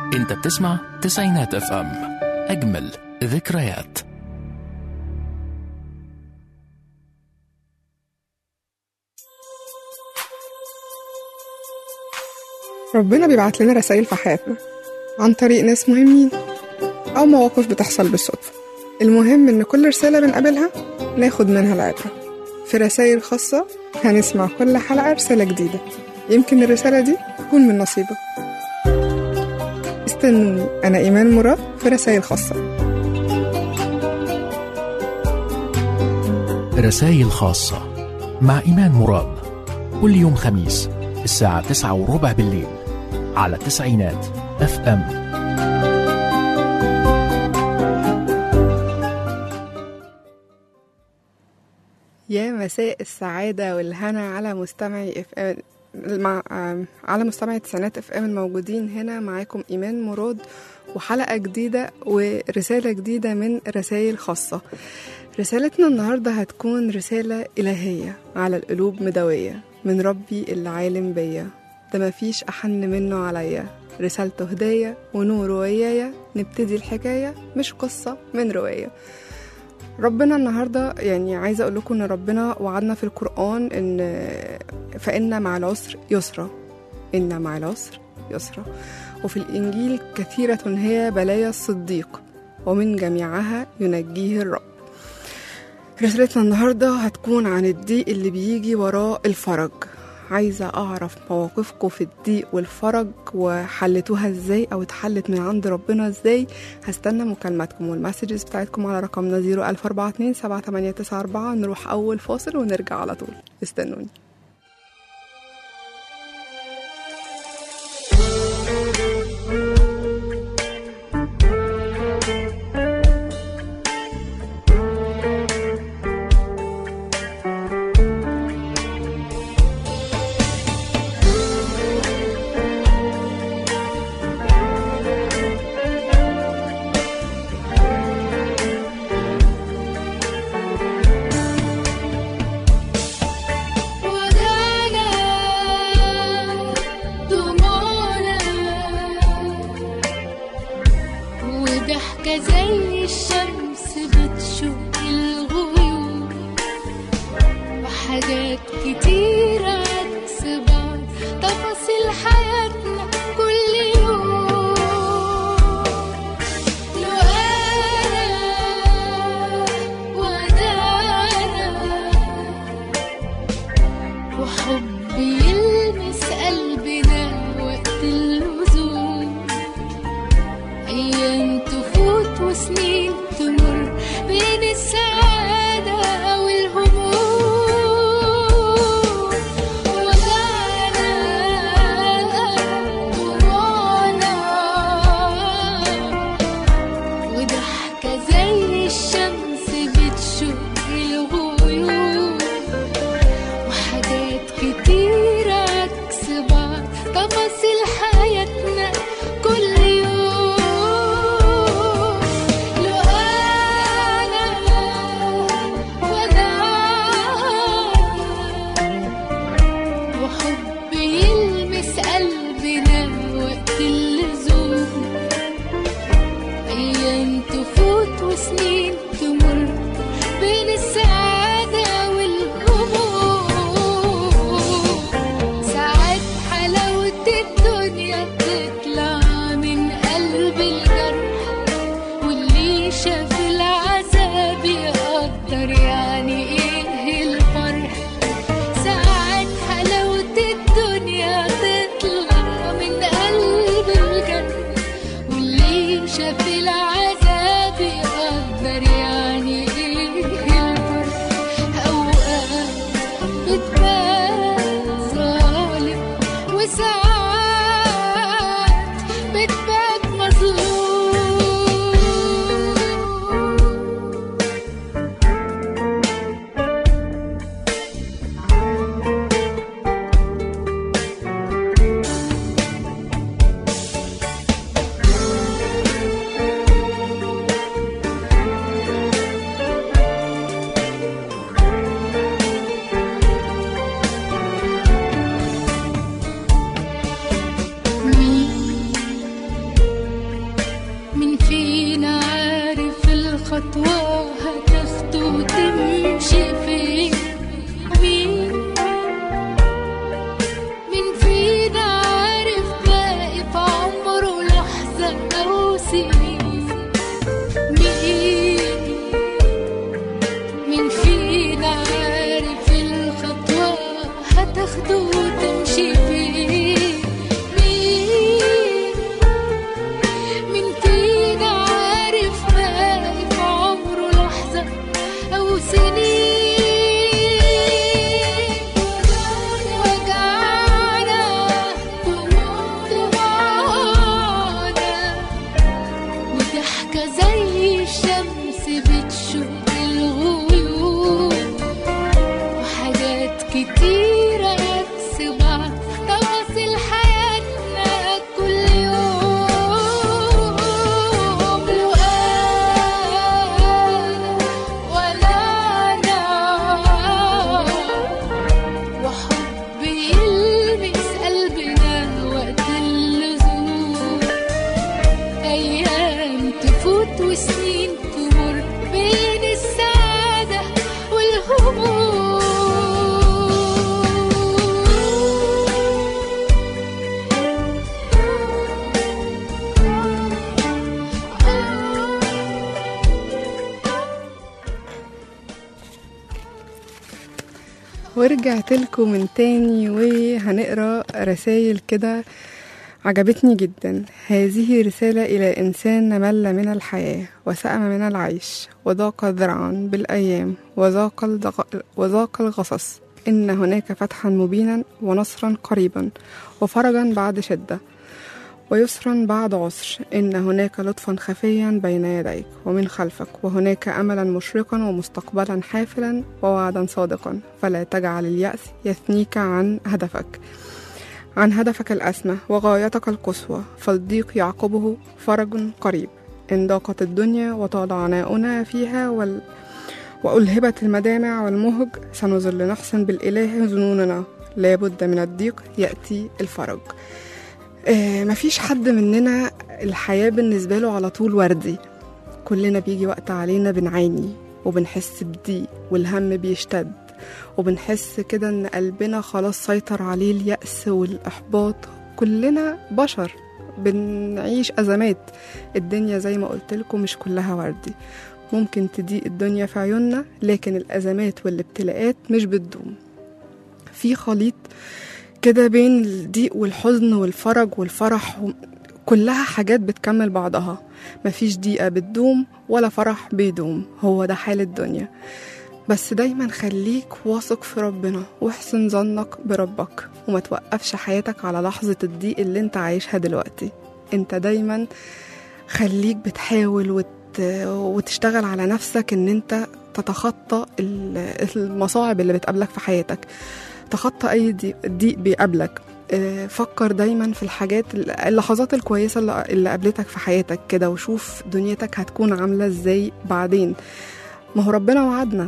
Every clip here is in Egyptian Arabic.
انت بتسمع تسعينات اف ام اجمل ذكريات ربنا بيبعت لنا رسائل في حياتنا عن طريق ناس مهمين أو مواقف بتحصل بالصدفة المهم إن كل رسالة بنقابلها ناخد منها العبرة في رسائل خاصة هنسمع كل حلقة رسالة جديدة يمكن الرسالة دي تكون من نصيبك استنوني أنا إيمان مراد في رسائل خاصة رسائل خاصة مع إيمان مراد كل يوم خميس الساعة تسعة وربع بالليل على تسعينات اف ام يا مساء السعادة والهنا على مستمعي اف ام مع آم، على مستمعي تسعينات اف ام الموجودين هنا معاكم ايمان مراد وحلقة جديدة ورسالة جديدة من رسائل خاصة رسالتنا النهاردة هتكون رسالة إلهية على القلوب مدوية من ربي اللي عالم بيا ده مفيش أحن منه عليا رسالته هداية ونور ويايا نبتدي الحكاية مش قصة من رواية ربنا النهاردة يعني عايزة أقول لكم إن ربنا وعدنا في القرآن إن فإن مع العسر يسرا إن مع العسر يسرا وفي الإنجيل كثيرة هي بلايا الصديق ومن جميعها ينجيه الرب رسالتنا النهاردة هتكون عن الضيق اللي بيجي وراه الفرج عايزة أعرف مواقفكم في الضيق والفرج وحلتوها ازاي أو اتحلت من عند ربنا ازاي هستنى مكالماتكم والمسجز بتاعتكم على رقمنا 00427 7894 نروح أول فاصل ونرجع على طول استنوني ودانا دموعنا وضحكة زي الشمس بتشق الغيوم وحاجات كتير عكس بعض تفاصيل حياتنا كل يوم لو أنا ودانا وحب يلمس قلبنا وقت اللزوم أيام تفوت وسنين تمر بين السعادة والهموم وجعنا دموعنا وضحكة زي الشمس بتشق الغيوم وحاجات كتير عكس بعض تفاصيل حياتنا كل يوم لو أنا وداعنا وحب يلمس قلبنا وقت اللزوم أيام تفوت وسنين تمر بين السعادة والهموم ساعات حلاوة الدنيا تطلع من قلب الجرح واللي شاف العذاب يقدر يعني ايه الفرح ساعات حلاوة برضه تمشي فيه مين مين فينا عارف باقي في عمره لحظة أو سنين وجعنا دموعنا وضحكة زي الشمس بتشق الغيوم وحاجات كتيرة عكس بعض تفاصيل حياتنا كل يوم لو أنا ولا أنا وحب يلمس قلبنا وقت اللزوم أيام تفوت وسنين تمر بين السعادة والهموم ورجعت لكم من تاني وهنقرا رسائل كده عجبتني جدا هذه رسالة إلى إنسان مل من الحياة وسأم من العيش وضاق ذرعا بالأيام وذاق, الضغ... وذاق الغصص إن هناك فتحا مبينا ونصرا قريبا وفرجا بعد شدة ويسرا بعد عسر إن هناك لطفا خفيا بين يديك ومن خلفك وهناك أملا مشرقا ومستقبلا حافلا ووعدا صادقا فلا تجعل اليأس يثنيك عن هدفك عن هدفك الأسمى وغايتك القصوى فالضيق يعقبه فرج قريب إن ضاقت الدنيا وطال عناؤنا فيها وال... وألهبت المدامع والمهج سنظل نحسن بالإله ظنوننا لابد من الضيق يأتي الفرج آه مفيش حد مننا الحياة بالنسبة له على طول وردي كلنا بيجي وقت علينا بنعاني وبنحس بضيق والهم بيشتد وبنحس كده ان قلبنا خلاص سيطر عليه اليأس والإحباط كلنا بشر بنعيش أزمات الدنيا زي ما قلت لكم مش كلها وردي ممكن تضيق الدنيا في عيوننا لكن الأزمات والابتلاءات مش بتدوم في خليط كده بين الضيق والحزن والفرج والفرح و... كلها حاجات بتكمل بعضها مفيش ضيقة بتدوم ولا فرح بيدوم هو ده حال الدنيا بس دايما خليك واثق في ربنا واحسن ظنك بربك وما توقفش حياتك على لحظة الضيق اللي انت عايشها دلوقتي انت دايما خليك بتحاول وت... وتشتغل على نفسك ان انت تتخطى ال- المصاعب اللي بتقابلك في حياتك تخطى اي ضيق ضيق بيقابلك آه، فكر دايما في الحاجات اللحظات الكويسة اللي اللي قابلتك في حياتك كده وشوف دنيتك هتكون عاملة ازاي بعدين ما هو ربنا وعدنا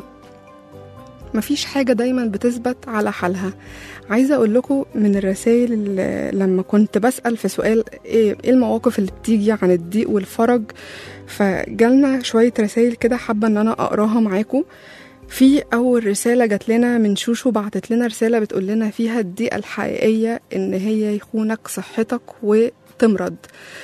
مفيش حاجة دايما بتثبت على حالها عايزة أقول لكم من الرسائل اللي لما كنت بسأل في سؤال إيه إيه المواقف اللي بتيجي عن الضيق والفرج فجالنا شوية رسائل كده حابة إن أنا أقراها معاكم في أول رسالة جات لنا من شوشو بعتت لنا رسالة بتقول لنا فيها الضيقة الحقيقية إن هي يخونك صحتك وتمرض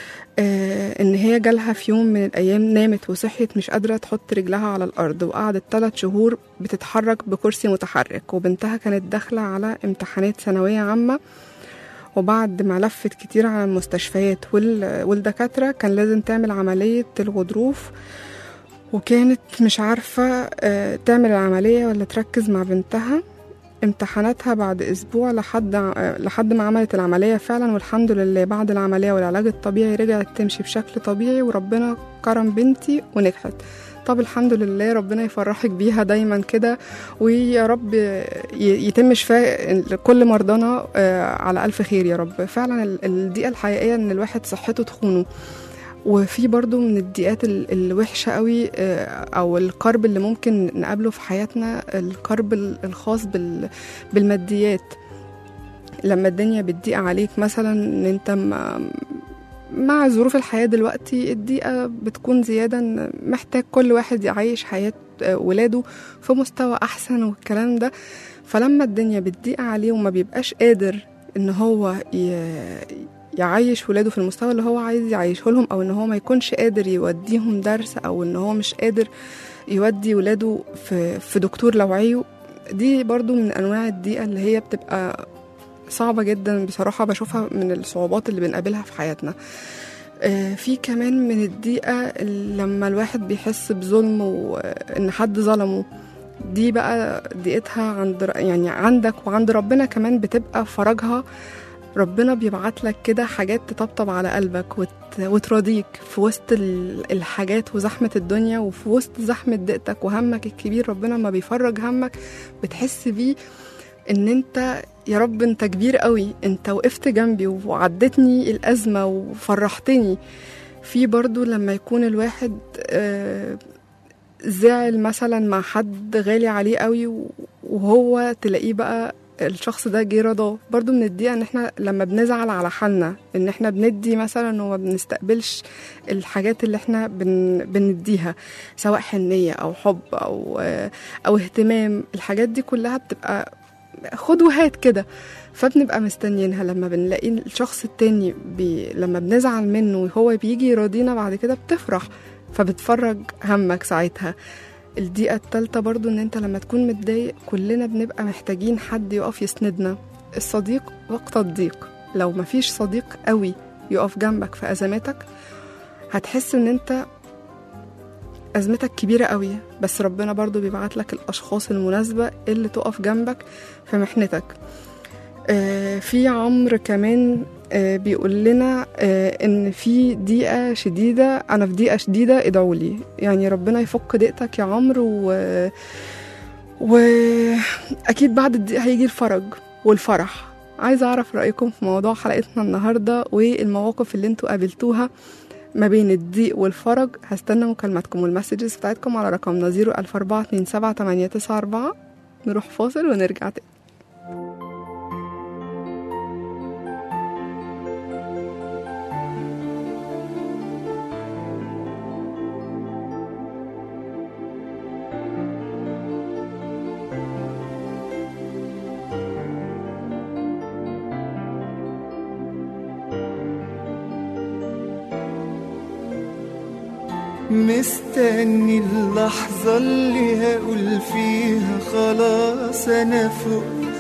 آه إن هي جالها في يوم من الأيام نامت وصحيت مش قادرة تحط رجلها على الأرض وقعدت ثلاث شهور بتتحرك بكرسي متحرك وبنتها كانت داخلة على امتحانات ثانوية عامة وبعد ما لفت كتير على المستشفيات وال- والدكاترة كان لازم تعمل عملية الغضروف وكانت مش عارفة آه، تعمل العملية ولا تركز مع بنتها امتحاناتها بعد أسبوع لحد آه، لحد ما عملت العملية فعلا والحمد لله بعد العملية والعلاج الطبيعي رجعت تمشي بشكل طبيعي وربنا كرم بنتي ونجحت طب الحمد لله ربنا يفرحك بيها دايما كده ويا رب ي- يتم شفاء كل مرضانا آه، على ألف خير يا رب فعلا ال- الدقيقة الحقيقية إن الواحد صحته تخونه وفي برضو من الضيقات ال- الوحشة قوي آه، أو الكرب اللي ممكن نقابله في حياتنا الكرب ال- الخاص بال- بالماديات لما الدنيا بتضيق عليك مثلا ان انت مع, مع ظروف الحياة دلوقتي الضيقة بتكون زيادة إن محتاج كل واحد يعيش حياة آه، ولاده في مستوى أحسن والكلام ده فلما الدنيا بتضيق عليه وما بيبقاش قادر ان هو ي- يعيش ولاده في المستوى اللي هو عايز يعيشه لهم او ان هو ما يكونش قادر يوديهم درس او ان هو مش قادر يودي ولاده في, في دكتور لوعيه دي برضو من انواع الضيقه اللي هي بتبقى صعبة جدا بصراحة بشوفها من الصعوبات اللي بنقابلها في حياتنا آه، في كمان من الضيقة لما الواحد بيحس بظلم وإن حد ظلمه دي بقى ضيقتها عند ر- يعني عندك وعند ربنا كمان بتبقى فرجها ربنا بيبعت لك كده حاجات تطبطب على قلبك وت... وتراضيك في وسط ال- الحاجات وزحمة الدنيا وفي وسط زحمة ضيقتك وهمك الكبير ربنا ما بيفرج همك بتحس بيه ان انت يا رب انت كبير قوي انت وقفت جنبي وعدتني الأزمة وفرحتني في برضو لما يكون الواحد آه، زعل مثلا مع حد غالي عليه قوي و- وهو تلاقيه بقى الشخص ده جه رضاه برضو من الدقيقة ان احنا لما بنزعل على حالنا ان احنا بندي مثلا وما بنستقبلش الحاجات اللي احنا بن بنديها سواء حنية او حب او آه، او اهتمام الحاجات دي كلها بتبقى خد وهات كده فبنبقى مستنيينها لما بنلاقي الشخص التاني بي لما بنزعل منه وهو بيجي يراضينا بعد كده بتفرح فبتفرج همك ساعتها الدقيقة التالتة برضو ان انت لما تكون متضايق كلنا بنبقى محتاجين حد يقف يسندنا الصديق وقت الضيق لو مفيش صديق قوي يقف جنبك في أزماتك هتحس ان انت أزمتك كبيرة قوي بس ربنا برضو بيبعت لك الأشخاص المناسبة اللي تقف جنبك في محنتك آه، في عمرو كمان آه، بيقول لنا آه، ان في ضيقه شديده انا في ضيقه شديده ادعوا لي يعني ربنا يفك ضيقتك يا عمرو و واكيد بعد الضيق هيجي الفرج والفرح عايزه اعرف رايكم في موضوع حلقتنا النهارده والمواقف اللي انتوا قابلتوها ما بين الضيق والفرج هستنى مكالماتكم والمسجز بتاعتكم على رقمنا 00427 نروح فاصل ونرجع تاني مستني اللحظة اللي هقول فيها خلاص أنا فقت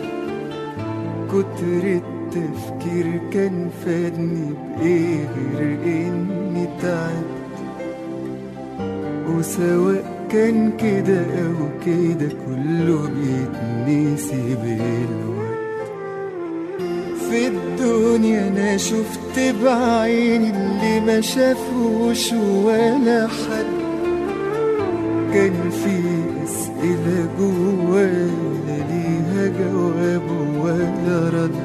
كتر التفكير كان فادني بإيه غير إني تعبت وسواء كان كده أو كده كله بيتنسي بالوقت في الدنيا انا شفت بعيني اللي ما شافوش ولا حد كان في اسئله جوايا لا ليها جواب ولا رد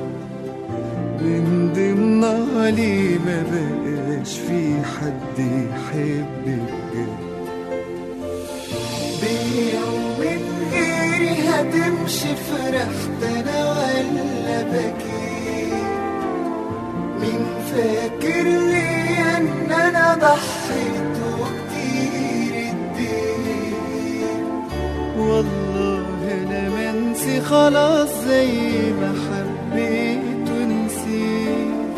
من ضمنها ليه ما بقاش في حد يحب بجد بيوم من غيري هتمشي فرحت انا ولا بكيت مين فاكر لي ان انا ضحيت وكتير اديت والله انا منسي خلاص زي ما حبيت ونسيت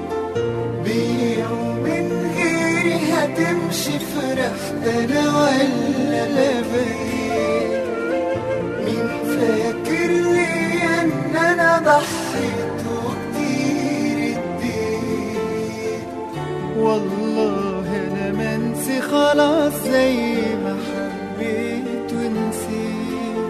بيوم من غيري هتمشي فرحت انا ولا ببيت مين فاكر لي ان انا ضحيت وكتير اديت والله انا منسي خلاص زي ما حبيت ونسيت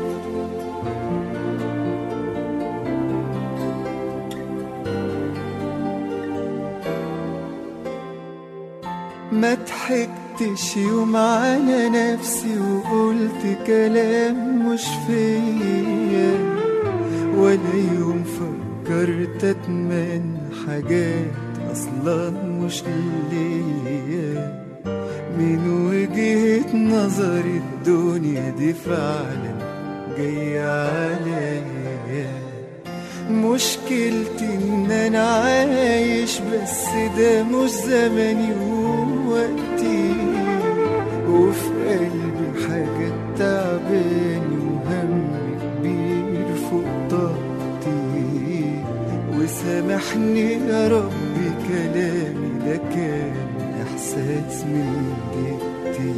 ما ضحكتش يوم على نفسي وقلت كلام مش فيا ولا يوم فكرت اتمنى حاجات اصلا مش ليا من وجهة نظري الدنيا دي فعلا جاية عليا مشكلتي ان انا عايش بس ده مش زمني ووقتي وفي قلبي حاجات تعباني وهم كبير فوق طاقتي وسامحني يا ربي كلامي ده كان احساس من جدتي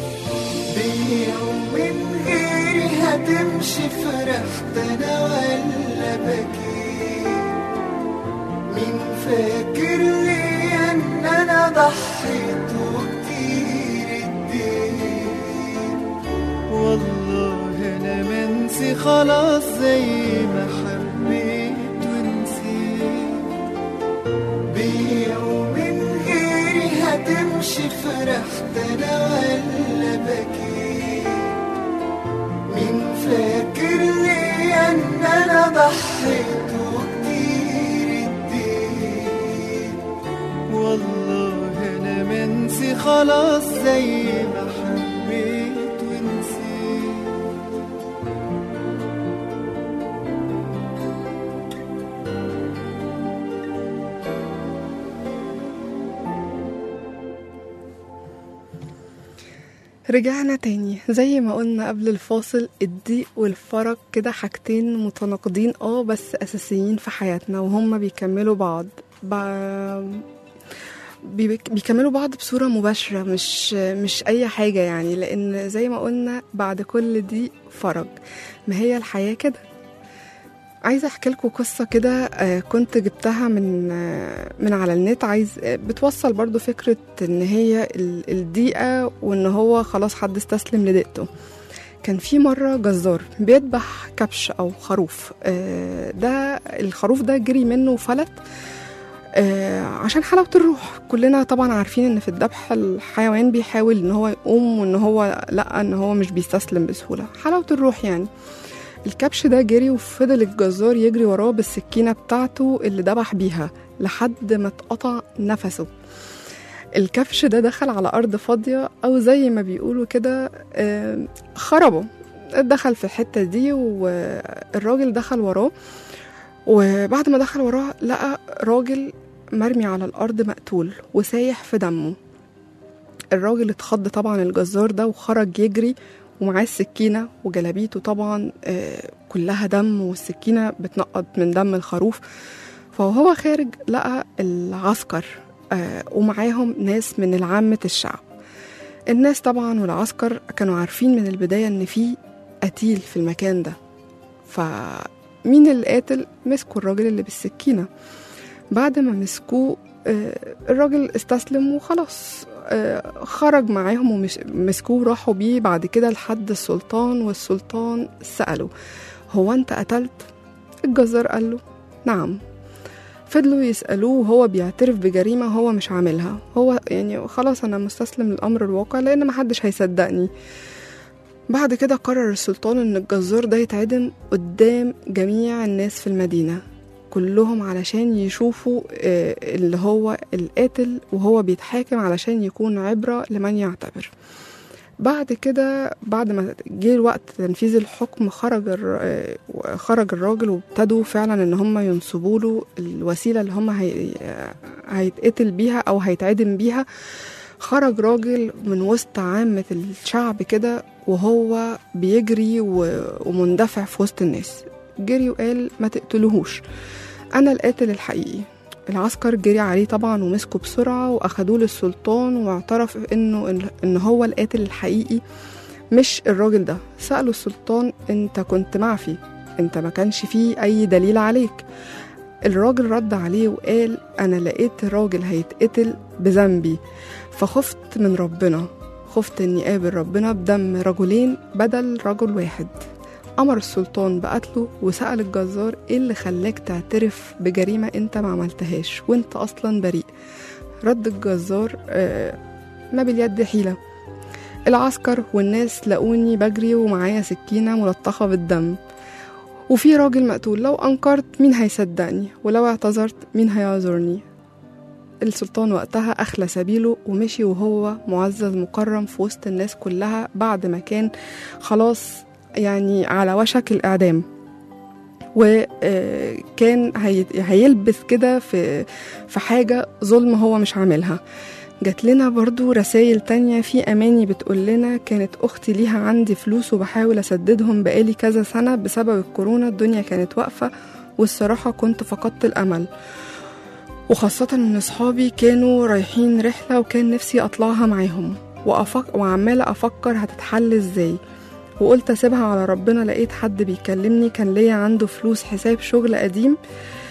بيوم من غيري هتمشي فرحت انا ولا بكيت فاكر لي ان انا ضحيت وكتير اديت والله انا منسي خلاص زي ما حبيت ونسيت بيا ومن غيري هتمشي فرحت انا ولا بكيت مين فاكر لي ان انا ضحيت وكتير اديت والله انا منسي خلاص زي ما حبيت ونسيت رجعنا تاني زي ما قلنا قبل الفاصل الضيق والفرج كده حاجتين متناقضين اه بس اساسيين في حياتنا وهما بيكملوا بعض ب- بيك- بيكملوا بعض بصورة مباشرة مش مش أي حاجة يعني لأن زي ما قلنا بعد كل دي فرج ما هي الحياة كده عايزة أحكي لكم قصة كده آه، كنت جبتها من آه، من على النت عايز آه، بتوصل برضو فكرة إن هي ال- الضيقة وإن هو خلاص حد استسلم لضيقته كان في مرة جزار بيذبح كبش أو خروف آه، ده الخروف ده جري منه وفلت آه، عشان حلاوة الروح كلنا طبعا عارفين ان في الذبح الحيوان بيحاول ان هو يقوم وان هو لا ان هو مش بيستسلم بسهولة حلاوة الروح يعني الكبش ده جري وفضل الجزار يجري وراه بالسكينة بتاعته اللي ذبح بيها لحد ما اتقطع نفسه الكبش ده دخل على أرض فاضية أو زي ما بيقولوا كده آه، خربه دخل في الحتة دي والراجل دخل وراه وبعد ما دخل وراه لقى راجل مرمي على الأرض مقتول وسايح في دمه الراجل اتخض طبعا الجزار ده وخرج يجري ومعاه السكينة وجلابيته طبعا آه، كلها دم والسكينة بتنقط من دم الخروف فهو خارج لقى العسكر آه، ومعاهم ناس من عامة الشعب الناس طبعا والعسكر كانوا عارفين من البداية ان في قتيل في المكان ده فمين اللي قاتل مسكوا الراجل اللي بالسكينة بعد ما مسكوه آه، الراجل استسلم وخلاص آه، خرج معاهم ومسكوه وراحوا بيه بعد كده لحد السلطان والسلطان سأله هو انت قتلت؟ الجزار قال له نعم فضلوا يسألوه وهو بيعترف بجريمة هو مش عاملها هو يعني خلاص أنا مستسلم للأمر الواقع لأن محدش هيصدقني بعد كده قرر السلطان إن الجزار ده يتعدم قدام جميع الناس في المدينة كلهم علشان يشوفوا آه، اللي هو القاتل وهو بيتحاكم علشان يكون عبرة لمن يعتبر بعد كده بعد ما جه وقت تنفيذ الحكم خرج الر- آه، خرج الراجل وابتدوا فعلا ان هم ينصبوا له الوسيله اللي هم هي... هيتقتل بيها او هيتعدم بيها خرج راجل من وسط عامة الشعب كده وهو بيجري و... ومندفع في وسط الناس جري وقال ما تقتلوهوش أنا القاتل الحقيقي العسكر جري عليه طبعا ومسكه بسرعة وأخدوه للسلطان واعترف إنه إن هو القاتل الحقيقي مش الراجل ده سألوا السلطان أنت كنت معفي أنت ما كانش فيه أي دليل عليك الراجل رد عليه وقال أنا لقيت راجل هيتقتل بذنبي فخفت من ربنا خفت إني قابل ربنا بدم رجلين بدل رجل واحد أمر السلطان بقتله وسأل الجزار إيه اللي خلاك تعترف بجريمة أنت ما عملتهاش وأنت أصلا بريء رد الجزار آه ما باليد حيلة العسكر والناس لقوني بجري ومعايا سكينة ملطخة بالدم وفي راجل مقتول لو أنكرت مين هيصدقني ولو اعتذرت مين هيعذرني السلطان وقتها أخلى سبيله ومشي وهو معزز مكرم في وسط الناس كلها بعد ما كان خلاص يعني على وشك الإعدام وكان هيلبس كده في في حاجة ظلم هو مش عاملها جات لنا برضو رسائل تانية في أماني بتقول لنا كانت أختي ليها عندي فلوس وبحاول أسددهم بقالي كذا سنة بسبب الكورونا الدنيا كانت واقفة والصراحة كنت فقدت الأمل وخاصة إن صحابي كانوا رايحين رحلة وكان نفسي أطلعها معاهم وأفك... وعمالة أفكر هتتحل إزاي وقلت أسيبها على ربنا لقيت حد بيكلمني كان ليا عنده فلوس حساب شغل قديم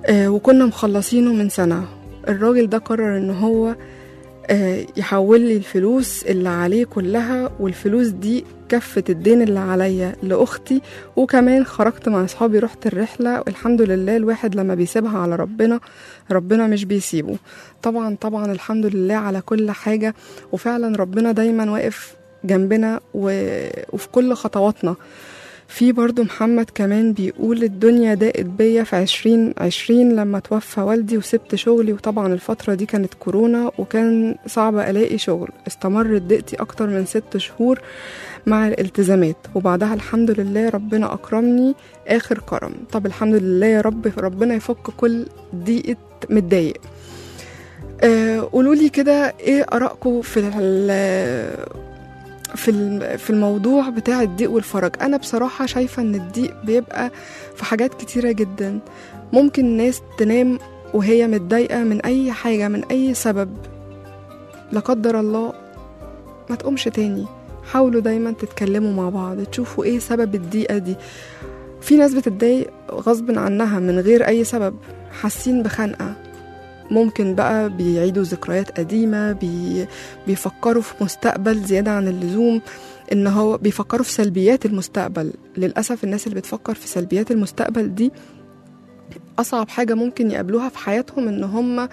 آه وكنا مخلصينه من سنة الراجل ده قرر ان هو آه يحول لي الفلوس اللي عليه كلها والفلوس دي كفت الدين اللي عليا لأختي وكمان خرجت مع أصحابي رحت الرحلة والحمد لله الواحد لما بيسيبها على ربنا ربنا مش بيسيبه طبعا طبعا الحمد لله على كل حاجة وفعلا ربنا دايما واقف جنبنا و- وفي كل خطواتنا في برضو محمد كمان بيقول الدنيا ضاقت بيا في عشرين عشرين لما توفى والدي وسبت شغلي وطبعا الفترة دي كانت كورونا وكان صعب ألاقي شغل استمرت ضيقتي أكتر من ست شهور مع الالتزامات وبعدها الحمد لله ربنا أكرمني آخر كرم طب الحمد لله يا رب ربنا يفك كل ضيقة متضايق آه، قولوا لي كده ايه ارائكم في ال- في الم- في الموضوع بتاع الضيق والفرج انا بصراحه شايفه ان الضيق بيبقى في حاجات كتيره جدا ممكن ناس تنام وهي متضايقه من اي حاجه من اي سبب لا قدر الله ما تقومش تاني حاولوا دايما تتكلموا مع بعض تشوفوا ايه سبب الضيقه دي في ناس بتتضايق غصب عنها من غير اي سبب حاسين بخنقه ممكن بقى بيعيدوا ذكريات قديمة بي بيفكروا في مستقبل زيادة عن اللزوم إن هو بيفكروا في سلبيات المستقبل للأسف الناس اللي بتفكر في سلبيات المستقبل دي أصعب حاجة ممكن يقابلوها في حياتهم إن هم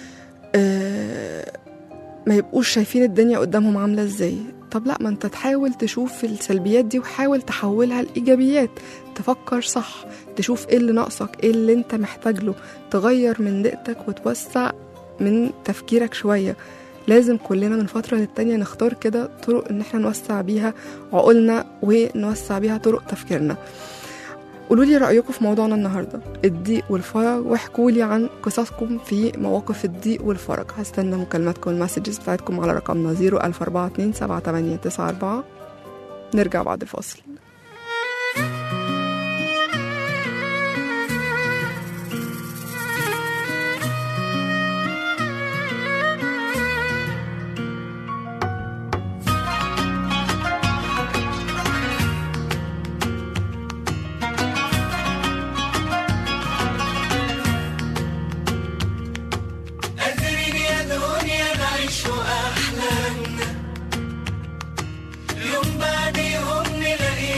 آه ما يبقوش شايفين الدنيا قدامهم عاملة إزاي طب لا ما انت تحاول تشوف السلبيات دي وحاول تحولها لإيجابيات تفكر صح تشوف ايه اللي ناقصك ايه اللي انت محتاج له تغير من دقتك وتوسع من تفكيرك شوية لازم كلنا من فترة للتانية نختار كده طرق ان احنا نوسع بيها عقولنا ونوسع بيها طرق تفكيرنا قولوا لي رأيكم في موضوعنا النهاردة الضيق والفرج واحكوا لي عن قصصكم في مواقف الضيق والفرج هستنى مكالماتكم والمسجز بتاعتكم على رقمنا 01427 نرجع بعد الفاصل قادرين يا دنيا نعيش أحلامنا يوم بعد يوم نلاقي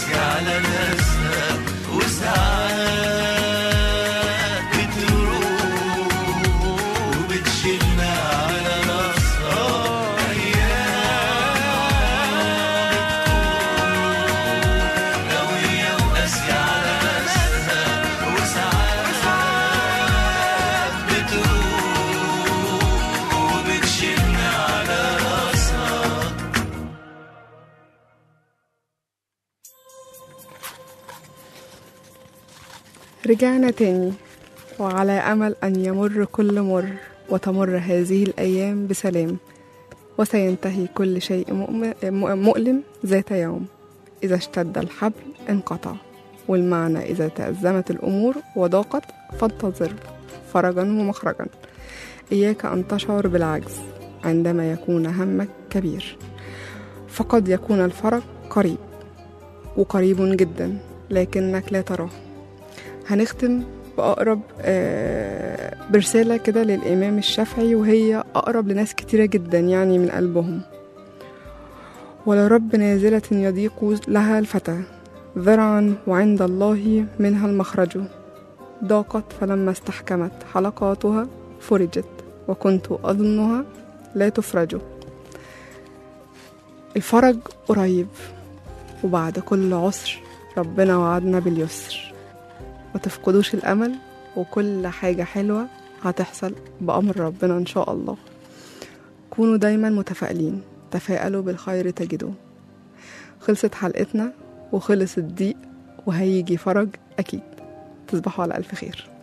وقاسية على ناسها وساعات بتروح وبتشيلنا على راسها أيام قوية وقاسية على ناسها وساعات بتروح وبتشيلنا على راسها رجعنا تاني وعلى أمل أن يمر كل مر وتمر هذه الأيام بسلام وسينتهي كل شيء مؤم- م- مؤلم ذات يوم إذا اشتد الحبل انقطع والمعنى إذا تأزمت الأمور وضاقت فانتظر فرجا ومخرجا إياك أن تشعر بالعجز عندما يكون همك كبير فقد يكون الفرج قريب وقريب جدا لكنك لا تراه هنختم بأقرب آه، برسالة كده للإمام الشافعي وهي أقرب لناس كتيرة جدا يعني من قلبهم ولرب نازلة يضيق لها الفتى ذرعا وعند الله منها المخرج ضاقت فلما استحكمت حلقاتها فرجت وكنت أظنها لا تفرج الفرج قريب وبعد كل عسر ربنا وعدنا باليسر ما تفقدوش الأمل وكل حاجة حلوة هتحصل بأمر ربنا إن شاء الله كونوا دايما متفائلين تفائلوا بالخير تجدوه خلصت حلقتنا وخلص الضيق وهيجي فرج أكيد تصبحوا على ألف خير